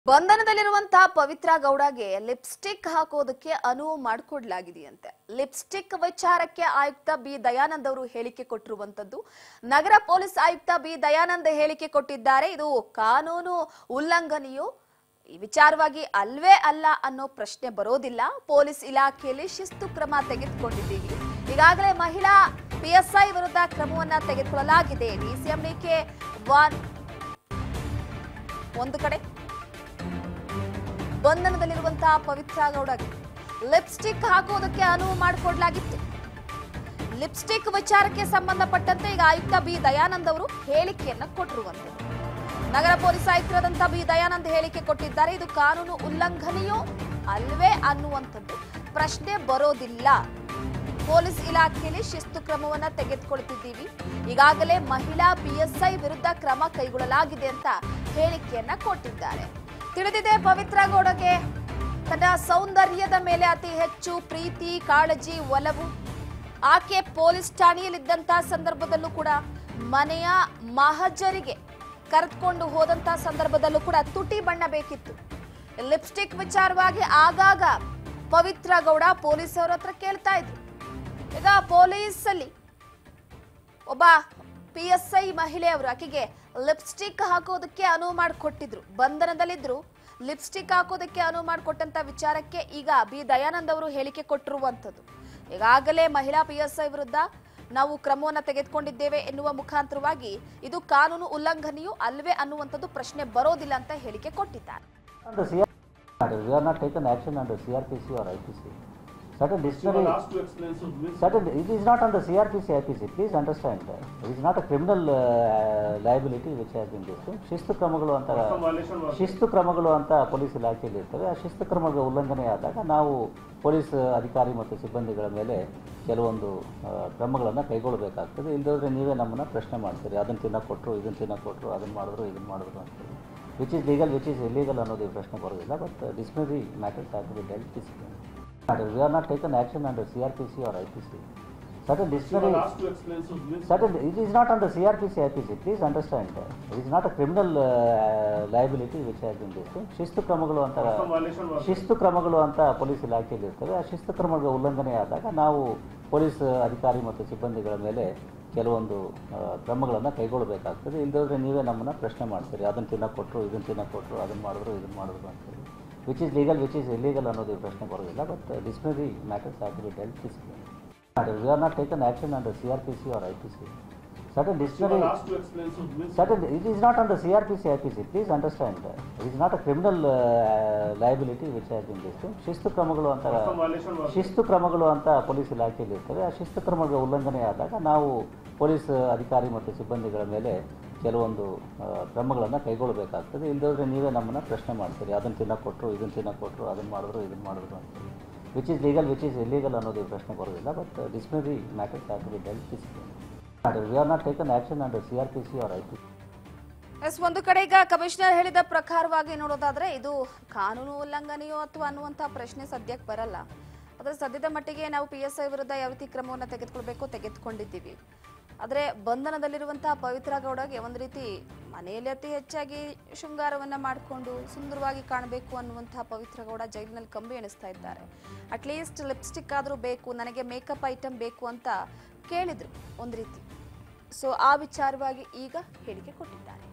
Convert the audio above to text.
ಬಂಧನದಲ್ಲಿರುವಂತಹ ಪವಿತ್ರ ಗೌಡಗೆ lipstick ಹಾಕೋದಕ್ಕೆ ಅನುವು ಮಾಡಿಕೊಡ್ಲಾಗಿದೆಯಂತೆ lipstick ವಿಚಾರಕ್ಕೆ ಆಯುಕ್ತ ಬಿ ದಯಾನಂದ್ ಅವರು ಹೇಳಿಕೆ ಕೊಟ್ಟಿರುವಂತದ್ದು ನಗರ ಪೊಲೀಸ್ ಆಯುಕ್ತ ಬಿ ದಯಾನಂದ್ ಹೇಳಿಕೆ ಕೊಟ್ಟಿದ್ದಾರೆ ಇದು ಕಾನೂನು ಉಲ್ಲಂಘನೆಯು ಈ ವಿಚಾರವಾಗಿ ಅಲ್ವೇ ಅಲ್ಲ ಅನ್ನೋ ಪ್ರಶ್ನೆ ಬರೋದಿಲ್ಲ ಪೊಲೀಸ್ ಇಲಾಖೆಯಲ್ಲಿ ಶಿಸ್ತು ಕ್ರಮ ತೆಗೆದುಕೊಂಡಿದ್ದೀವಿ ಈಗಾಗಲೇ ಮಹಿಳಾ ಪಿಎಸ್ಐ ವಿರುದ್ಧ ಕ್ರಮವನ್ನ ತೆಗೆದುಕೊಳ್ಳಲಾಗಿದೆ ಡಿಸಿಎಂ ಡಿಕೆ ಒನ್ ಒಂದು ಕಡೆ ಬಂಧನದಲ್ಲಿರುವಂತಹ ಪವಿತ್ರ ಗೌಡಗೆ ಲಿಪ್ಸ್ಟಿಕ್ ಹಾಕೋದಕ್ಕೆ ಅನುವು ಮಾಡಿಕೊಡ್ಲಾಗಿತ್ತು ಲಿಪ್ಸ್ಟಿಕ್ ವಿಚಾರಕ್ಕೆ ಸಂಬಂಧಪಟ್ಟಂತೆ ಈಗ ಆಯುಕ್ತ ಬಿ ದಯಾನಂದ್ ಅವರು ಹೇಳಿಕೆಯನ್ನ ಕೊಟ್ಟಿರುವಂತದ್ದು ನಗರ ಪೊಲೀಸ್ ಆಯುಕ್ತರಾದಂತಹ ಬಿ ದಯಾನಂದ್ ಹೇಳಿಕೆ ಕೊಟ್ಟಿದ್ದಾರೆ ಇದು ಕಾನೂನು ಉಲ್ಲಂಘನೆಯೋ ಅಲ್ವೇ ಅನ್ನುವಂಥದ್ದು ಪ್ರಶ್ನೆ ಬರೋದಿಲ್ಲ ಪೊಲೀಸ್ ಇಲಾಖೆಯಲ್ಲಿ ಶಿಸ್ತು ಕ್ರಮವನ್ನ ತೆಗೆದುಕೊಳ್ತಿದ್ದೀವಿ ಈಗಾಗಲೇ ಮಹಿಳಾ ಪಿಎಸ್ಐ ವಿರುದ್ಧ ಕ್ರಮ ಕೈಗೊಳ್ಳಲಾಗಿದೆ ಅಂತ ಹೇಳಿಕೆಯನ್ನ ಕೊಟ್ಟಿದ್ದಾರೆ ತಿಳಿದಿದೆ ಪವಿತ್ರ ಗೌಡಗೆ ತನ್ನ ಸೌಂದರ್ಯದ ಮೇಲೆ ಅತಿ ಹೆಚ್ಚು ಪ್ರೀತಿ ಕಾಳಜಿ ಒಲವು ಆಕೆ ಪೊಲೀಸ್ ಠಾಣೆಯಲ್ಲಿದ್ದಂತಹ ಸಂದರ್ಭದಲ್ಲೂ ಕೂಡ ಮನೆಯ ಮಹಜರಿಗೆ ಕರೆದುಕೊಂಡು ಹೋದಂತಹ ಸಂದರ್ಭದಲ್ಲೂ ಕೂಡ ತುಟಿ ಬಣ್ಣ ಬೇಕಿತ್ತು ಲಿಪ್ಸ್ಟಿಕ್ ವಿಚಾರವಾಗಿ ಆಗಾಗ ಪವಿತ್ರ ಗೌಡ ಪೊಲೀಸರ ಹತ್ರ ಕೇಳ್ತಾ ಇದ್ರು ಈಗ ಪೊಲೀಸಲ್ಲಿ ಒಬ್ಬ ಪಿ ಎಸ್ ಐ ಮಹಿಳೆಯವರು ಆಕೆಗೆ ಲಿಪ್ಸ್ಟಿಕ್ ಹಾಕೋದಕ್ಕೆ ಅನುವು ಮಾಡಿಕೊಟ್ಟಿದ್ರು ಬಂಧನದಲ್ಲಿದ್ರು ಲಿಪ್ಸ್ಟಿಕ್ ಹಾಕೋದಕ್ಕೆ ಅನುವು ಮಾಡಿಕೊಟ್ಟಂತ ವಿಚಾರಕ್ಕೆ ಈಗ ಬಿ ದಯಾನಂದ್ ಅವರು ಹೇಳಿಕೆ ಕೊಟ್ಟಿರುವಂತದ್ದು ಈಗಾಗಲೇ ಮಹಿಳಾ ಪಿ ಎಸ್ ಐ ವಿರುದ್ಧ ನಾವು ಕ್ರಮವನ್ನ ತೆಗೆದುಕೊಂಡಿದ್ದೇವೆ ಎನ್ನುವ ಮುಖಾಂತರವಾಗಿ ಇದು ಕಾನೂನು ಉಲ್ಲಂಘನೆಯು ಅಲ್ವೇ ಅನ್ನುವಂಥದ್ದು ಪ್ರಶ್ನೆ ಬರೋದಿಲ್ಲ ಅಂತ ಹೇಳಿಕೆ ಕೊಟ್ಟಿದ್ದಾರೆ Under CRPC matter, we are not taken action under CRPC or IPC. Certain You disciplinary, were asked to explain, so please. certain, it is not under CRPC, IPC, please understand. It is not a criminal uh, liability which has been discussed. ಶಿಸ್ತು ಕ್ರಮಗಳು ಅಂತ Custom violation was- ಶಿಸ್ತು ಕ್ರಮಗಳು ಅಂತ police ಇಲಾಖೆಯಲ್ಲಿ ಇರ್ತವೆ ಆ ಶಿಸ್ತು ಕ್ರಮಗಳ ಉಲ್ಲಂಘನೆ ಆದಾಗ ನಾವು ಪೊಲೀಸ್ ಅಧಿಕಾರಿ ಮತ್ತು ಸಿಬ್ಬಂದಿಗಳ ಮೇಲೆ ಕೆಲವೊಂದು ಕ್ರಮಗಳನ್ನು ಕೈಗೊಳ್ಳಬೇಕಾಗ್ತದೆ ಇಲ್ಲದ್ರೆ ನೀವೇ ನಮ್ಮನ್ನು ಪ್ರಶ್ನೆ ಮಾಡ್ತೀರಿ ಅದನ್ನು ತಿನ್ನಕ್ಕೆ ಕೊಟ್ಟರು ಇದನ್ನು ತಿನ್ನಕ್ಕೆ ಕೊಟ್ಟರು ಅದನ್ನು ಮಾಡಿದ್ರು ಇದನ್ನು ಮಾಡಿದ್ರು ಅಂತೇಳಿ which is legal which is illegal ಅನ್ನೋದು ಈ ಪ್ರಶ್ನೆ ಬರೋದಿಲ್ಲ but disciplinary matters have to be dealt discipline we are not taken action under C R P C R I P C certain You were disciplinary asked to explain, so please. Certain, it is not under CRPC, IPC, please understand. It is not a criminal uh, liability which has been discussed. ಶಿಸ್ತು ಕ್ರಮಗಳು ಅಂತ Custom violation was- ಶಿಸ್ತು ಕ್ರಮಗಳು ಅಂತ police ಇಲಾಖೆಯಲ್ಲಿ ಇರ್ತವೆ ಆ ಶಿಸ್ತು ಕ್ರಮಗಳ ಉಲ್ಲಂಘನೆ ಆದಾಗ ನಾವು ಪೊಲೀಸ್ ಅಧಿಕಾರಿ ಮತ್ತು ಸಿಬ್ಬಂದಿಗಳ ಮೇಲೆ ಕೆಲವೊಂದು ಕ್ರಮಗಳನ್ನು ಕೈಗೊಳ್ಳಬೇಕಾಗ್ತದೆ ಇಲ್ಲದ್ರೆ ನೀವೇ ನಮ್ಮನ್ನು ಪ್ರಶ್ನೆ ಮಾಡ್ತೀರಿ ಅದನ್ನು ತಿನ್ನಕ್ಕೆ ಕೊಟ್ಟರು ಇದನ್ನು ತಿನ್ನಕ್ಕೆ ಕೊಟ್ಟರು ಅದನ್ನು ಮಾಡಿದ್ರು ಇದನ್ನು ಮಾಡಿದ್ರು ಅಂತೇಳಿ which is legal which is illegal ಅನ್ನೋದು ಈ ಪ್ರಶ್ನೆ ಬರೋದಿಲ್ಲ but disciplinary matters have to be dealt discipline We are not taken action under CRPC or IPC. Certain You were disciplinary, asked to explain, so please. certain, it is not under CRPC, IPC, please understand. It is not a criminal uh, liability which has been discussed. ಶಿಸ್ತು ಕ್ರಮಗಳು ಅಂತ Custom violation was- ಶಿಸ್ತು ಕ್ರಮಗಳು ಅಂತ police ಇಲಾಖೆಯಲ್ಲಿ ಇರ್ತವೆ ಆ ಶಿಸ್ತು ಕ್ರಮಗಳ ಉಲ್ಲಂಘನೆ ಆದಾಗ ನಾವು ಪೊಲೀಸ್ ಅಧಿಕಾರಿ ಮತ್ತು ಸಿಬ್ಬಂದಿಗಳ ಮೇಲೆ ಕೆಲವೊಂದು ಕ್ರಮಗಳನ್ನು ಕೈಗೊಳ್ಳಬೇಕಾಗ್ತದೆ ಇಲ್ಲದ್ರೆ ನೀವೇ ನಮ್ಮನ್ನು ಪ್ರಶ್ನೆ ಮಾಡ್ತೀರಿ ಅದನ್ನು ತಿನ್ನಕ್ಕೆ ಕೊಟ್ಟರು ಇದನ್ನು ತಿನ್ನಕ್ಕೆ ಕೊಟ್ಟರು ಅದನ್ನು ಮಾಡಿದ್ರು ಇದನ್ನು ಮಾಡಿದ್ರು ಅಂತೇಳಿ which is legal which is illegal ಅನ್ನೋದು ಈ ಪ್ರಶ್ನೆ ಬರೋದಿಲ್ಲ but disciplinary matters have to be dealt discipline we are not taken action under C R P C R I P S ಒಂದು ಕಡೆ ಈಗ ಕಮಿಷನರ್ ಹೇಳಿದ ಪ್ರಕಾರವಾಗಿ ನೋಡೋದಾದ್ರೆ ಇದು ಕಾನೂನು ಉಲ್ಲಂಘನೆಯೋ ಅಥವಾ ಅನ್ನುವಂತಹ ಪ್ರಶ್ನೆ ಸದ್ಯಕ್ಕೆ ಬರಲ್ಲ ಆದರೆ ಸದ್ಯದ ಮಟ್ಟಿಗೆ ನಾವು ಪಿ ಎಸ್ ಐ ವಿರುದ್ಧ ಯಾವ ರೀತಿ ಕ್ರಮವನ್ನು ತೆಗೆದುಕೊಳ್ಬೇಕು ತೆಗೆದುಕೊಂಡಿದ್ದೀವಿ ಆದರೆ ಬಂಧನದಲ್ಲಿರುವಂತಹ ಪವಿತ್ರ ಗೌಡಗೆ ಒಂದು ರೀತಿ ಮನೆಯಲ್ಲಿ ಅತಿ ಹೆಚ್ಚಾಗಿ ಶೃಂಗಾರವನ್ನ ಮಾಡಿಕೊಂಡು ಸುಂದರವಾಗಿ ಕಾಣಬೇಕು ಅನ್ನುವಂತಹ ಪವಿತ್ರ ಗೌಡ ಜೈಲಿನಲ್ಲಿ ಕಂಬಿ ಎಣಿಸ್ತಾ ಇದ್ದಾರೆ ಅಟ್ಲೀಸ್ಟ್ ಲಿಪ್ಸ್ಟಿಕ್ ಆದರೂ ಬೇಕು ನನಗೆ ಮೇಕಪ್ ಐಟಮ್ ಬೇಕು ಅಂತ ಕೇಳಿದ್ರು ಒಂದು ರೀತಿ ಸೊ ಆ ವಿಚಾರವಾಗಿ ಈಗ ಹೇಳಿಕೆ ಕೊಟ್ಟಿದ್ದಾರೆ